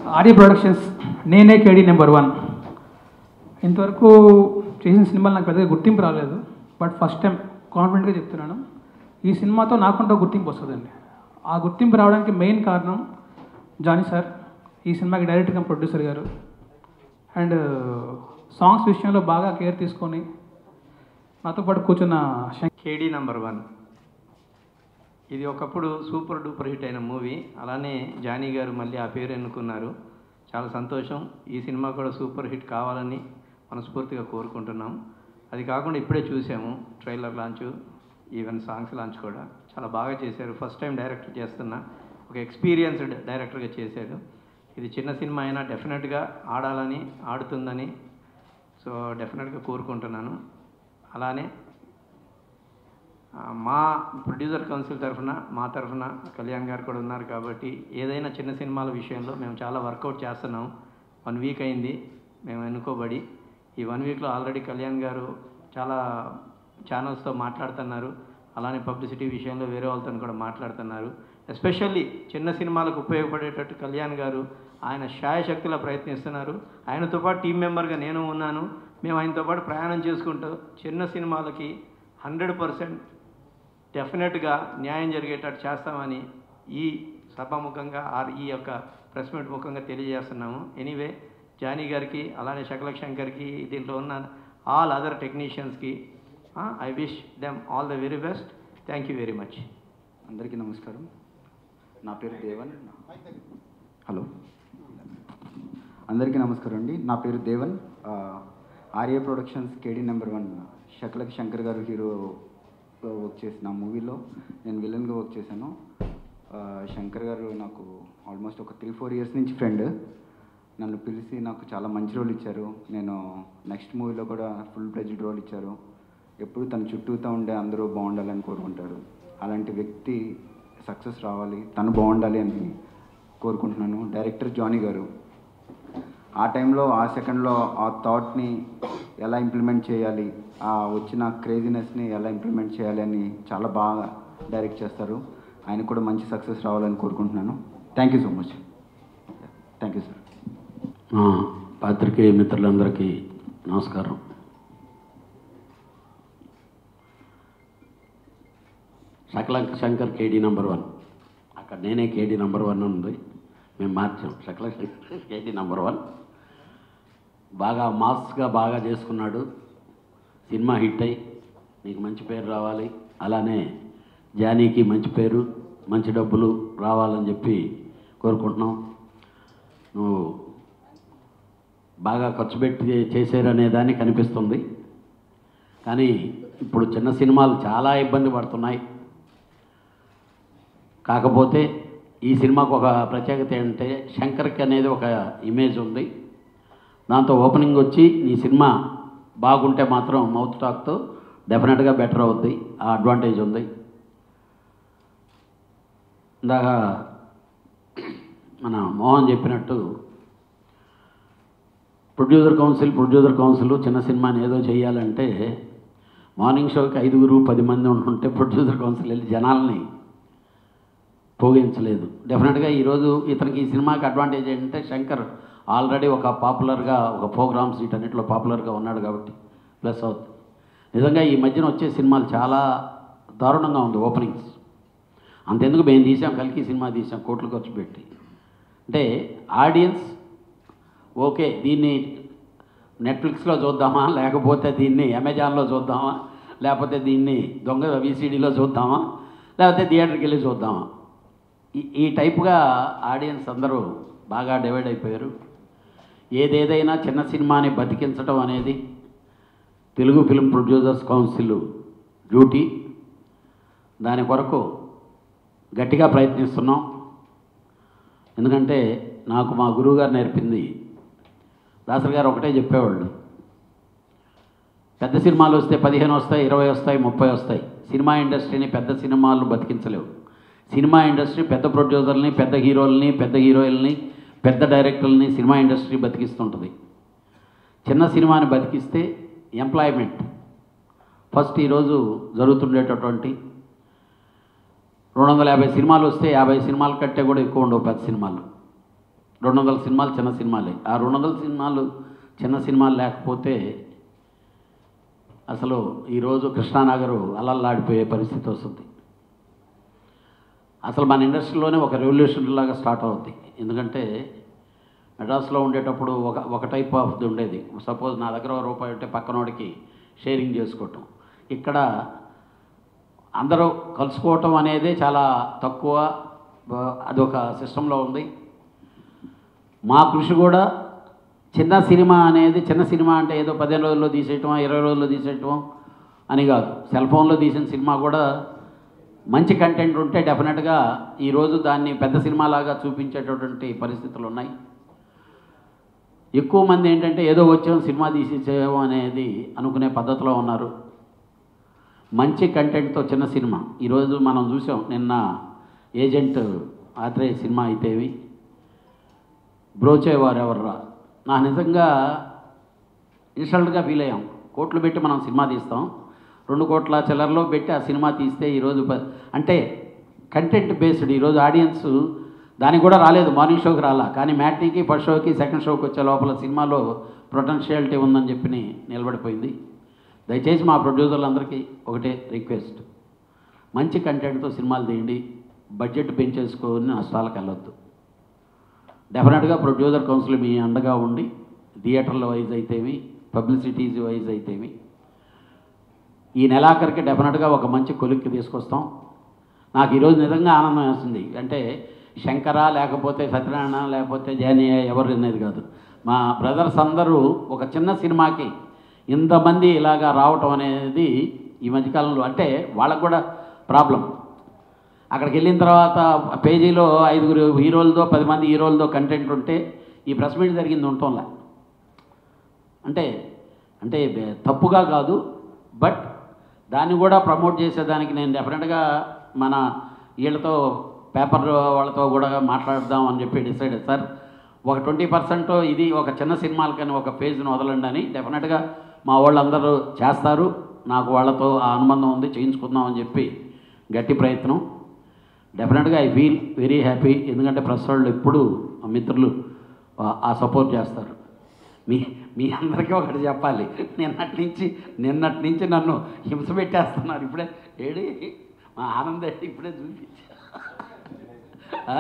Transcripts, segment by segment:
Arya productions నేనే కేడీ number one ఇంతవరకు చేసిన సినిమాలు నాకు పెద్దగా గుర్తింపు రాలేదు బట్ ఫస్ట్ టైం కాన్ఫిడెంట్గా చెప్తున్నాను ఈ సినిమాతో నాకుంటూ గుర్తింపు వస్తుందండి ఆ గుర్తింపు రావడానికి మెయిన్ కారణం జానీ సార్ ఈ సినిమాకి డైరెక్ట్గా ప్రొడ్యూసర్ గారు అండ్ సాంగ్స్ విషయంలో బాగా కేర్ తీసుకొని నాతో పాటు కూర్చున్న శంకర్ కేడీ నంబర్ వన్ ఇది ఒకప్పుడు సూపర్ డూపర్ హిట్ అయిన మూవీ అలానే జానీ గారు మళ్ళీ ఆ పేరు ఎన్నుకున్నారు చాలా సంతోషం ఈ సినిమా కూడా సూపర్ హిట్ కావాలని మనస్ఫూర్తిగా కోరుకుంటున్నాం అది కాకుండా ఇప్పుడే చూసాము trailer launch even songs launch కూడా చాలా బాగా చేశారు ఫస్ట్ టైం డైరెక్టర్ చేస్తున్న ఒక ఎక్స్పీరియన్స్డ్ డైరెక్టర్గా చేశారు ఇది చిన్న సినిమా అయినా డెఫినెట్గా ఆడాలని ఆడుతుందని సో డెఫినెట్గా కోరుకుంటున్నాను అలానే ఆ, మా ప్రొడ్యూసర్ కౌన్సిల్ తరఫున మా తరఫున కళ్యాణ్ గారు కూడా ఉన్నారు కాబట్టి ఏదైనా చిన్న సినిమాల విషయంలో మేము చాలా వర్కౌట్ చేస్తున్నాం వన్ వీక్ అయింది మేము ఎన్నుకోబడి ఈ వన్ వీక్లో ఆల్రెడీ కళ్యాణ్ గారు చాలా ఛానల్స్తో మాట్లాడుతున్నారు అలానే పబ్లిసిటీ విషయంలో వేరే వాళ్ళతో కూడా మాట్లాడుతున్నారు ఎస్పెషల్లీ చిన్న సినిమాలకు ఉపయోగపడేటట్టు కళ్యాణ్ గారు ఆయన శాయశక్తిలా ప్రయత్నిస్తున్నారు ఆయనతో పాటు టీం మెంబర్గా నేను ఉన్నాను మేము ఆయనతో పాటు ప్రయాణం చేసుకుంటూ చిన్న సినిమాలకి హండ్రెడ్ పర్సెంట్ డెఫినెట్గా న్యాయం జరిగేటట్టు చేస్తామని ఈ సభాముఖంగా ఆర్ ఈ యొక్క ప్రెస్ మీట్ ముఖంగా తెలియజేస్తున్నాము ఎనీవే జానీ గారికి అలానే శకలక్ శంకర్కి దీంట్లో ఉన్న ఆల్ అదర్ టెక్నీషియన్స్కి I wish them all the very best thank you very much అందరికీ నమస్కారం నా పేరు దేవన్ హలో అందరికీ నమస్కారం అండి నా పేరు దేవన్ ఆ, Arya productions KD number one Shakalaka Shankar గారు హీరో వర్క్ చేసిన మూవీలో నేను విలన్గా వర్క్ చేశాను ఆ, శంకర్ గారు నాకు ఆల్మోస్ట్ ఒక త్రీ ఫోర్ ఇయర్స్ నుంచి ఫ్రెండ్ నన్ను పిలిచి నాకు చాలా మంచి రోల్ ఇచ్చారు నేను నెక్స్ట్ మూవీలో కూడా ఫుల్ ప్లెజ్డ్ రోల్ ఇచ్చారు ఎప్పుడు తన చుట్టూతో ఉండే అందరూ బాగుండాలని కోరుకుంటారు అలాంటి వ్యక్తి సక్సెస్ రావాలి తను బాగుండాలి అని కోరుకుంటున్నాను డైరెక్టర్ జానీ గారు ఆ టైంలో ఆ సెకండ్లో ఆ థాట్ని ఎలా ఇంప్లిమెంట్ చేయాలి ఆ వచ్చిన క్రేజీనెస్ని ఎలా ఇంప్లిమెంట్ చేయాలి అని చాలా బాగా డైరెక్ట్ చేస్తారు ఆయన కూడా మంచి సక్సెస్ రావాలని కోరుకుంటున్నాను thank you so much thank you sir మా పాత్రికేయ మిత్రులందరికీ నమస్కారం Shakalaka Shankar KD number one అక్కడ నేనే కేడీ నంబర్ వన్ ఉంది మేము మార్చాం Shakalaka Shankar KD number one బాగా మాస్గా బాగా చేసుకున్నాడు సినిమా హిట్ అయ్యి నీకు మంచి పేరు రావాలి అలానే జానీకి మంచి పేరు మంచి డబ్బులు రావాలని చెప్పి కోరుకుంటున్నాం నువ్వు బాగా ఖర్చు పెట్టి చేశారనే దాన్ని కనిపిస్తుంది కానీ ఇప్పుడు చిన్న సినిమాలు చాలా ఇబ్బంది పడుతున్నాయి కాకపోతే ఈ సినిమాకు ఒక ప్రత్యేకత ఏంటంటే శంకర్కి అనేది ఒక ఇమేజ్ ఉంది దాంతో ఓపెనింగ్ వచ్చి నీ సినిమా బాగుంటే మాత్రం మౌత్ టాక్తో డెఫినెట్గా బెటర్ అవుద్ది ఆ అడ్వాంటేజ్ ఉంది ఇందాక మన మోహన్ చెప్పినట్టు ప్రొడ్యూసర్ కౌన్సిల్ ప్రొడ్యూసర్ కౌన్సిల్ చిన్న సినిమాని ఏదో చేయాలంటే మార్నింగ్ షోకి ఐదుగురు పది మంది ఉంటుంటే ప్రొడ్యూసర్ కౌన్సిల్ వెళ్ళి జనాల్ని పోగించలేదు డెఫినెట్గా ఈరోజు ఇతనికి ఈ సినిమాకి అడ్వాంటేజ్ ఏంటంటే శంకర్ ఆల్రెడీ ఒక పాపులర్గా ఒక ప్రోగ్రామ్స్ వీటన్నిటిలో పాపులర్గా ఉన్నాడు కాబట్టి ప్లస్ అవుతుంది నిజంగా ఈ మధ్యన వచ్చే సినిమాలు చాలా దారుణంగా ఉంది ఓపెనింగ్స్ అంతెందుకు మేము తీసాం కలికి సినిమా తీసాం కోట్లు ఖర్చు పెట్టి అంటే ఆడియన్స్ ఓకే దీన్ని నెట్ఫ్లిక్స్లో చూద్దామా లేకపోతే దీన్ని అమెజాన్లో చూద్దామా లేకపోతే దీన్ని దొంగ విసిడిలో చూద్దామా లేకపోతే థియేటర్కి వెళ్ళి చూద్దామా ఈ ఈ టైప్గా ఆడియన్స్ అందరూ బాగా డివైడ్ అయిపోయారు ఏదేదైనా చిన్న సినిమాని బతికించడం అనేది Telugu film producers council duty దాని కొరకు గట్టిగా ప్రయత్నిస్తున్నాం ఎందుకంటే నాకు మా గురువుగారు నేర్పింది దాసరి గారు ఒకటే చెప్పేవాళ్ళు పెద్ద సినిమాలు వస్తే పదిహేను వస్తాయి ఇరవై వస్తాయి ముప్పై వస్తాయి సినిమా ఇండస్ట్రీని పెద్ద సినిమాలు బతికించలేవు సినిమా ఇండస్ట్రీ పెద్ద ప్రొడ్యూసర్ని పెద్ద హీరోల్ని పెద్ద హీరోయిల్ని పెద్ద డైరెక్టర్లని సినిమా ఇండస్ట్రీ బతికిస్తుంటుంది చిన్న సినిమాని బతికిస్తే ఎంప్లాయ్మెంట్ ఫస్ట్ ఈరోజు జరుగుతుండేటటువంటి రెండు వందల యాభై సినిమాలు వస్తే యాభై సినిమాల కంటే కూడా ఎక్కువ ఉండవు పెద్ద సినిమాలు రెండు వందల సినిమాలు చిన్న సినిమాలే ఆ రెండు వందల సినిమాలు చిన్న సినిమాలు లేకపోతే అసలు ఈరోజు కృష్ణానగరు అలల్లాడిపోయే పరిస్థితి వస్తుంది అసలు మన ఇండస్ట్రీలోనే ఒక రెవల్యూషన్ లాగా స్టార్ట్ అవుద్ది ఎందుకంటే మెడ్రాస్లో ఉండేటప్పుడు ఒక ఒక టైప్ ఆఫ్ది ఉండేది సపోజ్ నా దగ్గర ఒక రూపాయి ఉంటే పక్కనోడికి షేరింగ్ చేసుకోవటం ఇక్కడ అందరూ కలుసుకోవటం అనేది చాలా తక్కువ బ- అదొక సిస్టంలో ఉంది మా కృషి కూడా చిన్న సినిమా అనేది చిన్న సినిమా అంటే ఏదో పదిహేను రోజుల్లో తీసేయటం ఇరవై రోజుల్లో తీసేయటం అని కాదు సెల్ ఫోన్లో తీసిన సినిమా కూడా మంచి కంటెంట్ ఉంటే డెఫినెట్గా ఈరోజు దాన్ని పెద్ద సినిమాలాగా చూపించేటటువంటి పరిస్థితులు ఉన్నాయి ఎక్కువ మంది ఏంటంటే ఏదో వచ్చాం సినిమా తీసేసాము అనేది అనుకునే పద్ధతిలో ఉన్నారు మంచి కంటెంట్తో చిన్న సినిమా ఈరోజు మనం చూసాం నిన్న ఏజెంట్ ఆత్రేయ సినిమా అయితేవి బ్రోచేవారు ఎవర్రా నా నిజంగా ఇన్స్టల్ట్గా ఫీల్ అయ్యాం కోట్లు పెట్టి మనం సినిమా తీస్తాం రెండు కోట్ల చిల్లరలో పెట్టి ఆ సినిమా తీస్తే ఈరోజు ప- అంటే కంటెంట్ బేస్డ్ ఈరోజు ఆడియన్స్ దానికి కూడా రాలేదు మార్నింగ్ షోకి రాలా కానీ మ్యాట్నీకి ఫస్ట్ షోకి సెకండ్ షోకి వచ్చే లోపల సినిమాలో పొటెన్షియాలిటీ ఉందని చెప్పి నిలబడిపోయింది దయచేసి మా ప్రొడ్యూసర్లందరికీ ఒకటే రిక్వెస్ట్ మంచి కంటెంట్తో సినిమాలు తీయండి బడ్జెట్ పెంచేసుకొని నష్టాలకు వెళ్ళొద్దు డెఫినెట్గా ప్రొడ్యూసర్ కౌన్సిల్ మీ అండగా ఉండి థియేటర్ల వైజ్ అయితేవి పబ్లిసిటీస్ వైజ్ అయితేవి ఈ నెలాఖరికి డెఫినెట్గా ఒక మంచి కొలిక్కి తీసుకొస్తాం నాకు ఈరోజు నిజంగా ఆనందం వేస్తుంది అంటే శంకర లేకపోతే సత్యనారాయణ లేకపోతే జానియా ఎవరు అనేది కాదు మా బ్రదర్స్ అందరూ ఒక చిన్న సినిమాకి ఇంతమంది ఇలాగా రావటం అనేది ఈ మధ్యకాలంలో అంటే వాళ్ళకు కూడా ప్రాబ్లం అక్కడికి వెళ్ళిన తర్వాత పేజీలో ఐదుగురు హీరోలతో పది మంది హీరోలతో కంటెంట్ ఉంటే ఈ ప్రెస్ మీట్ జరిగింది ఉంటుందా అంటే అంటే బె- తప్పుగా కాదు బట్ దాన్ని కూడా ప్రమోట్ చేసేదానికి నేను డెఫినెట్గా మన వీళ్ళతో పేపర్ వాళ్ళతో కూడా మాట్లాడదాం అని చెప్పి డిసైడ్ సార్ ఒక ట్వంటీ పర్సెంట్ ఇది ఒక చిన్న సినిమాలకని ఒక పేజ్ని వదలండి అని డెఫినెట్గా మా వాళ్ళందరూ చేస్తారు నాకు వాళ్ళతో ఆ అనుబంధం ఉంది చేయించుకుందాం అని చెప్పి గట్టి ప్రయత్నం డెఫినెట్గా ఐ ఫీల్ వెరీ హ్యాపీ ఎందుకంటే ప్రెస్ వాళ్ళు ఎప్పుడు మా మిత్రులు ఆ- ఆ సపోర్ట్ చేస్తారు మీ మీ అందరికీ ఒకటి చెప్పాలి నిన్నటి నుంచి నిన్నటి నుంచి నన్ను హింస పెట్టేస్తున్నారు ఇప్పుడే ఏడి మా ఆనంద ఇప్పుడే చూపించా ఆ?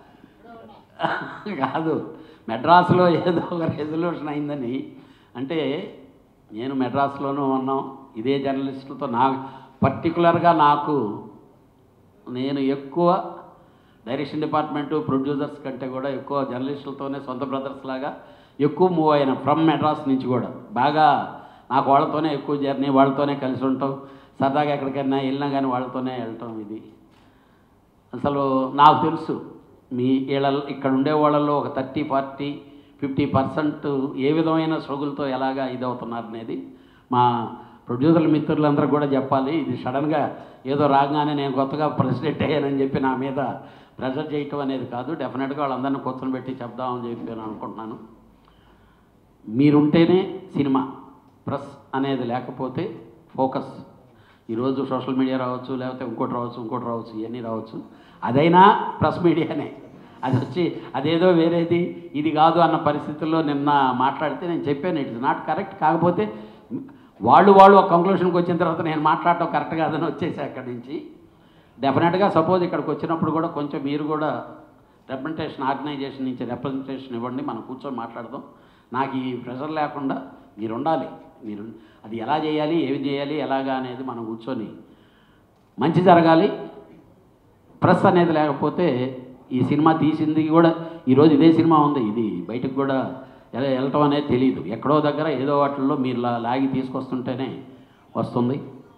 కాదు మెడ్రాస్లో ఏదో ఒక రెజల్యూషన్ అయిందని అంటే నేను మెడ్రాస్లోనూ ఉన్నాం ఇదే జర్నలిస్టులతో నా పర్టికులర్గా నాకు నేను ఎక్కువ డైరెక్షన్ డిపార్ట్మెంటు ప్రొడ్యూసర్స్ కంటే కూడా ఎక్కువ జర్నలిస్టులతోనే సొంత బ్రదర్స్ లాగా ఎక్కువ మూవ్ అయిన ఫ్రమ్ మెడ్రాస్ నుంచి కూడా బాగా నాకు వాళ్ళతోనే ఎక్కువ జర్నీ వాళ్ళతోనే కలిసి ఉంటాం సరదాగా ఎక్కడికైనా వెళ్ళినా కానీ వాళ్ళతోనే వెళ్ళటం ఇది అసలు నాకు తెలుసు మీ వీళ్ళ ఇక్కడ ఉండే వాళ్ళల్లో ఒక థర్టీ ఫార్టీ ఫిఫ్టీ పర్సెంట్ ఏ విధమైన స్ట్రగుల్తో ఎలాగా ఇదవుతున్నారు అనేది మా ప్రొడ్యూసర్ల మిత్రులందరూ కూడా చెప్పాలి ఇది సడన్గా ఏదో రాగానే నేను కొత్తగా ప్రెసిడెంట్ అయ్యానని చెప్పి నా మీద ప్రెషర్ చేయటం అనేది కాదు డెఫినెట్గా వాళ్ళందరినీ కూర్చొని పెట్టి చెప్దామని చెప్పి నేను అనుకుంటున్నాను మీరుంటేనే సినిమా ప్రెస్ అనేది లేకపోతే ఫోకస్ ఈరోజు సోషల్ మీడియా రావచ్చు లేకపోతే ఇంకోటి రావచ్చు ఇంకోటి రావచ్చు ఇవన్నీ రావచ్చు అదైనా ప్రెస్ మీడియానే అది వచ్చి అదేదో వేరేది ఇది కాదు అన్న పరిస్థితుల్లో నిన్న మాట్లాడితే నేను చెప్పాను ఇట్ ఇస్ నాట్ కరెక్ట్ కాకపోతే వాళ్ళు వాళ్ళు ఒక కంక్లూషన్కి వచ్చిన తర్వాత నేను మాట్లాడటం కరెక్ట్ కాదని వచ్చేసి అక్కడి నుంచి డెఫినెట్గా సపోజ్ ఇక్కడికి వచ్చినప్పుడు కూడా కొంచెం మీరు కూడా రిప్రజెంటేషన్ ఆర్గనైజేషన్ నుంచి రిప్రజెంటేషన్ ఇవ్వండి మనం కూర్చొని మాట్లాడదాం నాకు ఈ ప్రెషర్ లేకుండా మీరు ఉండాలి మీరు అది ఎలా చేయాలి ఏమి చేయాలి ఎలాగా అనేది మనం కూర్చొని మంచి జరగాలి ప్రెస్ అనేది లేకపోతే ఈ సినిమా తీసింది కూడా ఈరోజు ఇదే సినిమా ఉంది ఇది బయటకు కూడా ఎలా వెళ్ళటం అనేది తెలియదు ఎక్కడో దగ్గర ఏదో వాటిల్లో మీరు లా- లాగి తీసుకొస్తుంటేనే వస్తుంది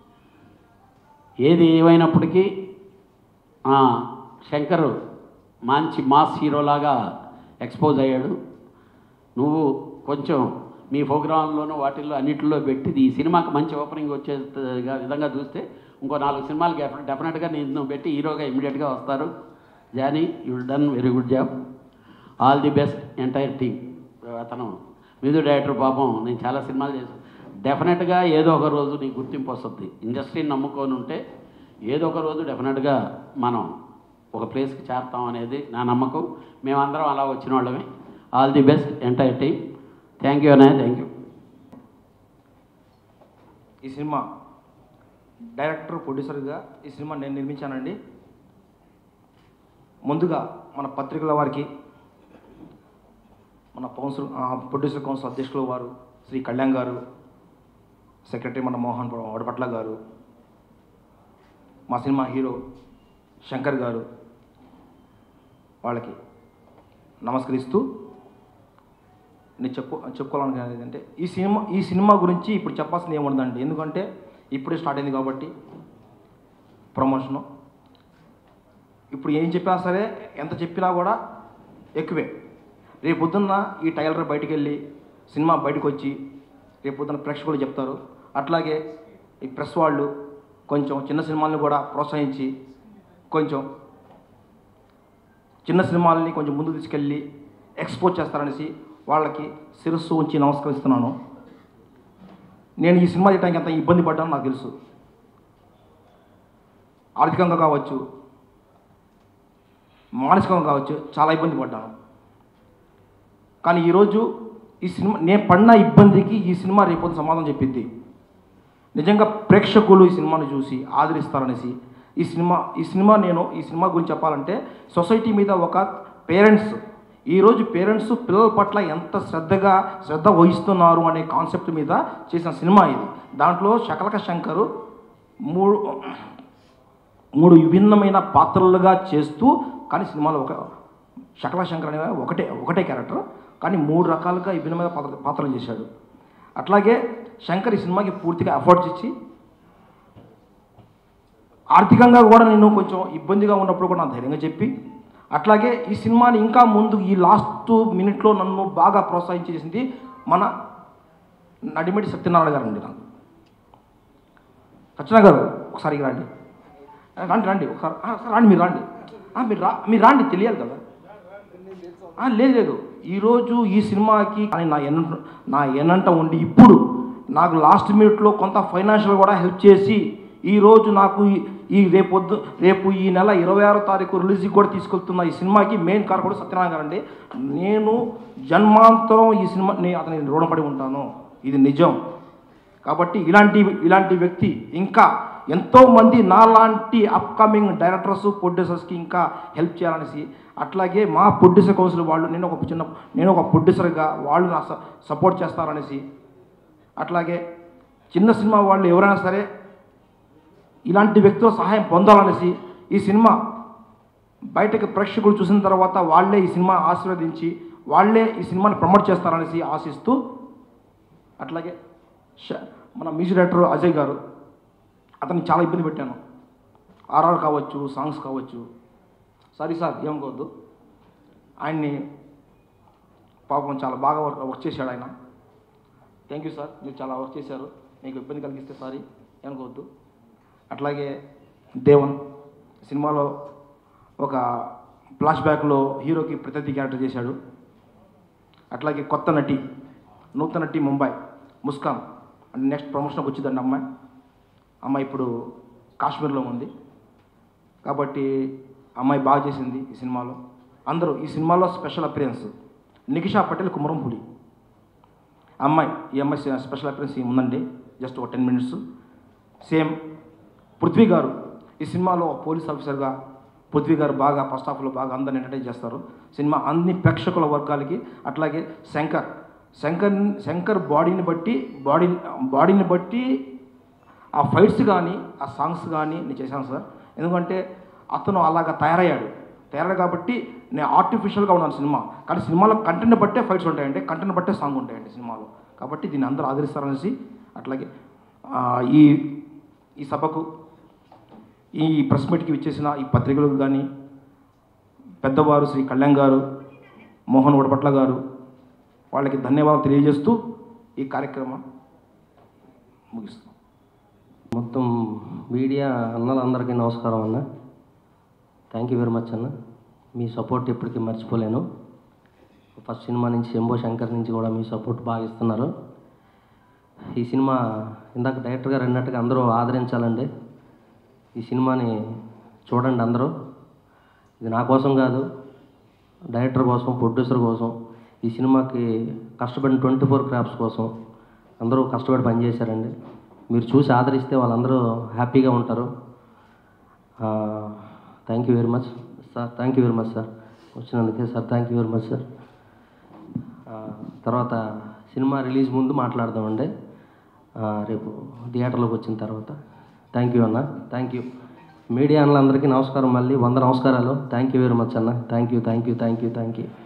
ఏది ఏమైనప్పటికీ ఆ, శంకర్ మంచి మాస్ హీరోలాగా ఎక్స్పోజ్ అయ్యాడు నువ్వు కొంచెం మీ ప్రోగ్రాంలోనూ వాటిల్లో అన్నిటిలో పెట్టి ఈ సినిమాకి మంచి ఓపెనింగ్ వచ్చే విధంగా చూస్తే ఇంకో నాలుగు సినిమాలకి డెఫినెట్గా నేను పెట్టి హీరోగా ఇమీడియట్గా వస్తారు Jani you done very good job all the best entire team అతను మ్యూజిక్ డైరెక్టర్ పాపం నేను చాలా సినిమాలు చేశాను డెఫినెట్గా ఏదో ఒక రోజు నీకు గుర్తింపు వస్తుంది ఇండస్ట్రీని నమ్ముకొని ఉంటే ఏదో ఒక రోజు డెఫినెట్గా మనం ఒక ప్లేస్కి చేరతాం అనేది నా నమ్మకం మేమందరం అలా వచ్చిన వాళ్ళమే all the best entire team thank you అన్నయ్య థ్యాంక్ యూ ఈ సినిమా డైరెక్టర్ ప్రొడ్యూసర్గా ఈ సినిమా నేను నిర్మించానండి ముందుగా మన పత్రికల వారికి మన కౌన్సిల్ ఆ, ప్రొడ్యూసర్ కౌన్సిల్ అధ్యక్షులు వారు శ్రీ కళ్యాణ్ గారు సెక్రటరీ మన మోహన్ వడపట్ల గారు మా సినిమా హీరో శంకర్ గారు వాళ్ళకి నమస్కరిస్తూ నేను చెప్పు చెప్పుకోవాలనుకునేది ఏంటంటే ఈ సినిమా ఈ సినిమా గురించి ఇప్పుడు చెప్పాల్సింది ఏముండదండి ఎందుకంటే ఇప్పుడే స్టార్ట్ అయింది కాబట్టి ప్రమోషను ఇప్పుడు ఏం చెప్పినా సరే ఎంత చెప్పినా కూడా ఎక్కువే రేపు పొద్దున్న ఈ టైలర్ బయటికి వెళ్ళి సినిమా బయటకు వచ్చి రేపు పొద్దున్న ప్రేక్షకులు చెప్తారు అట్లాగే ఈ ప్రెస్ వాళ్ళు కొంచెం చిన్న సినిమాలను కూడా ప్రోత్సహించి కొంచెం చిన్న సినిమాలని కొంచెం ముందుకు తీసుకెళ్ళి ఎక్స్పోజ్ చేస్తారనేసి వాళ్ళకి శిరస్సు ఉంచి నమస్కరిస్తున్నాను నేను ఈ సినిమా చేయడానికి ఎంత ఇబ్బంది పడ్డానో నాకు తెలుసు ఆర్థికంగా కావచ్చు మానసికంగా కావచ్చు చాలా ఇబ్బంది పడ్డాను కానీ ఈరోజు ఈ సినిమా నేను పడిన ఇబ్బందికి ఈ సినిమా రేపు సమాధానం చెప్పిద్ది నిజంగా ప్రేక్షకులు ఈ సినిమాను చూసి ఆదరిస్తారనేసి ఈ సినిమా ఈ సినిమా నేను ఈ సినిమా గురించి చెప్పాలంటే సొసైటీ మీద ఒక పేరెంట్స్ ఈరోజు పేరెంట్స్ పిల్లల పట్ల ఎంత శ్రద్ధగా శ్రద్ధ వహిస్తున్నారు అనే కాన్సెప్ట్ మీద చేసిన సినిమా ఇది దాంట్లో శకలక శంకరు మూడు మూడు విభిన్నమైన పాత్రలుగా చేస్తూ కానీ సినిమాలో ఒక శకల శంకర్ అనే ఒకటే ఒకటే క్యారెక్టర్ కానీ మూడు రకాలుగా విభిన్నమైన పాత్ర పాత్రలు చేశాడు అట్లాగే శంకర్ ఈ సినిమాకి పూర్తిగా ఎఫర్ట్స్ ఇచ్చి ఆర్థికంగా కూడా నేను కొంచెం ఇబ్బందిగా ఉన్నప్పుడు కూడా నాకు ధైర్యంగా చెప్పి అట్లాగే ఈ సినిమాని ఇంకా ముందు ఈ లాస్ట్ మినిట్లో నన్ను బాగా ప్రోత్సహించి చేసింది మన నడిమిడి సత్యనారాయణ గారు అండి నాకు సత్యనారాయణ గారు ఒకసారి ఇక రండి రండి రండి ఒకసారి ఆ, ఒకసారి రండి మీరు రండి ఆ, మీరు రా మీరు రండి తెలియాలి కదా ఆ, లేదు లేదు ఈరోజు ఈ సినిమాకి కానీ నా ఎన్న నా ఎన్నంట ఉండి ఇప్పుడు నాకు లాస్ట్ మినిట్లో కొంత ఫైనాన్షియల్ కూడా హెల్ప్ చేసి ఈరోజు నాకు ఈ- ఈ రేపు పొద్దు రేపు ఈ నెల ఇరవై ఆరో తారీఖు రిలీజ్కి కూడా తీసుకెళ్తున్న ఈ సినిమాకి మెయిన్ కార్ కూడా సత్యనారాయణ గారు అండి నేను జన్మాంతరం ఈ సినిమా నేను అతనికి రుణపడి ఉంటాను ఇది నిజం కాబట్టి ఇలాంటి ఇలాంటి వ్యక్తి ఇంకా ఎంతోమంది నాలాంటి అప్కమింగ్ డైరెక్టర్స్ ప్రొడ్యూసర్స్కి ఇంకా హెల్ప్ చేయాలనేసి అట్లాగే మా ప్రొడ్యూసర్ కౌన్సిల్ వాళ్ళు నేను ఒక చిన్న నేను ఒక ప్రొడ్యూసర్గా వాళ్ళు నా సపోర్ట్ చేస్తారనేసి అట్లాగే చిన్న సినిమా వాళ్ళు ఎవరైనా సరే ఇలాంటి వ్యక్తుల సహాయం పొందాలనేసి ఈ సినిమా బయటకు ప్రేక్షకులు చూసిన తర్వాత వాళ్ళే ఈ సినిమా ఆశీర్వదించి వాళ్ళే ఈ సినిమాని ప్రమోట్ చేస్తారనేసి ఆశిస్తూ అట్లాగే ష- మన మ్యూజిక్ డైరెక్టర్ అజయ్ గారు అతన్ని చాలా ఇబ్బంది పెట్టాను ఆర్ఆర్ కావచ్చు సాంగ్స్ కావచ్చు సారీ సార్ ఏమనుకోవద్దు ఆయన్ని పాపం చాలా బాగా వర్క్ వర్క్ చేశాడు ఆయన థ్యాంక్ యూ సార్ మీరు చాలా వర్క్ చేశారు మీకు ఇబ్బంది కలిగిస్తే సారీ ఏమనుకోవద్దు అట్లాగే దేవన్ సినిమాలో ఒక ఫ్లాష్ బ్యాక్లో హీరోకి ప్రతినిధి క్యారెక్టర్ చేశాడు అట్లాగే కొత్త నటి నూతన నటి ముంబై ముస్కాన్ అంటే నెక్స్ట్ ప్రమోషన్కి వచ్చిందండి అమ్మాయి అమ్మాయి ఇప్పుడు కాశ్మీర్లో ఉంది కాబట్టి అమ్మాయి బాగా చేసింది ఈ సినిమాలో అందరూ ఈ సినిమాలో స్పెషల్ అపిరియన్స్ నికిషా పటేల్ కుమరంపుడి అమ్మాయి ఈ అమ్మాయి స్పె- స్పెషల్ అపిరియన్స్ ఉందండి జస్ట్ ఒక ten minutes same Prithvi garu ఈ సినిమాలో పోలీస్ ఆఫీసర్గా పృథ్వీ గారు బాగా ఫస్ట్ హాఫ్లో బాగా అందరిని ఎంటర్టైన్ చేస్తారు సినిమా అన్ని ప్రేక్షకుల వర్గాలకి అట్లాగే శంకర్ శంకర్ శంకర్ బాడీని బట్టి బాడీ బాడీని బట్టి ఆ ఫైట్స్ కానీ ఆ సాంగ్స్ కానీ నేను చేశాను సార్ ఎందుకంటే అతను అలాగా తయారయ్యాడు తయారయ్యాడు కాబట్టి నేను ఆర్టిఫిషియల్గా ఉన్నాను సినిమా కానీ సినిమాలో కంటెంట్ బట్టే ఫైట్స్ ఉంటాయండి కంటెంట్ బట్టే సాంగ్ ఉంటాయండి సినిమాలో కాబట్టి దీన్ని అందరూ ఆదరిస్తారనేసి అట్లాగే ఆ, ఈ ఈ సభకు ఈ ప్రెస్ మీట్కి ఇచ్చేసిన ఈ పత్రికలకు కానీ పెద్దవారు శ్రీ కళ్యాణ్ గారు మోహన్ ఉడపట్ల గారు వాళ్ళకి ధన్యవాదాలు తెలియజేస్తూ ఈ కార్యక్రమం ముగిస్తున్నాం మొత్తం మీడియా అన్నలందరికీ నమస్కారం అన్న థ్యాంక్ యూ వెరీ మచ్ అన్న మీ సపోర్ట్ ఎప్పటికీ మర్చిపోలేను ఫస్ట్ సినిమా నుంచి శంభో శంకర్ నుంచి కూడా మీ సపోర్ట్ బాగా ఇస్తున్నారు ఈ సినిమా ఇందాక డైరెక్టర్ గారు అన్నట్టుగా అందరూ ఆదరించాలండి ఈ సినిమాని చూడండి అందరూ ఇది నా కోసం కాదు డైరెక్టర్ కోసం ప్రొడ్యూసర్ కోసం ఈ సినిమాకి కష్టపడిన ట్వంటీ ఫోర్ క్రాఫ్ట్స్ కోసం అందరూ కష్టపడి పనిచేశారండి మీరు చూసి ఆదరిస్తే వాళ్ళందరూ హ్యాపీగా ఉంటారు thank you very much sir thank you very much sir వచ్చినందుకే sir thank you very much sir తర్వాత సినిమా రిలీజ్ ముందు మాట్లాడదామండి ఆ, రేపు థియేటర్లోకి వచ్చిన తర్వాత థ్యాంక్ యూ అన్న థ్యాంక్ యూ మీడియా అన్నలందరికీ నమస్కారం మళ్ళీ వంద నమస్కారాలు థ్యాంక్ యూ వెరీ మచ్ అన్న thank you thank you thank you thank you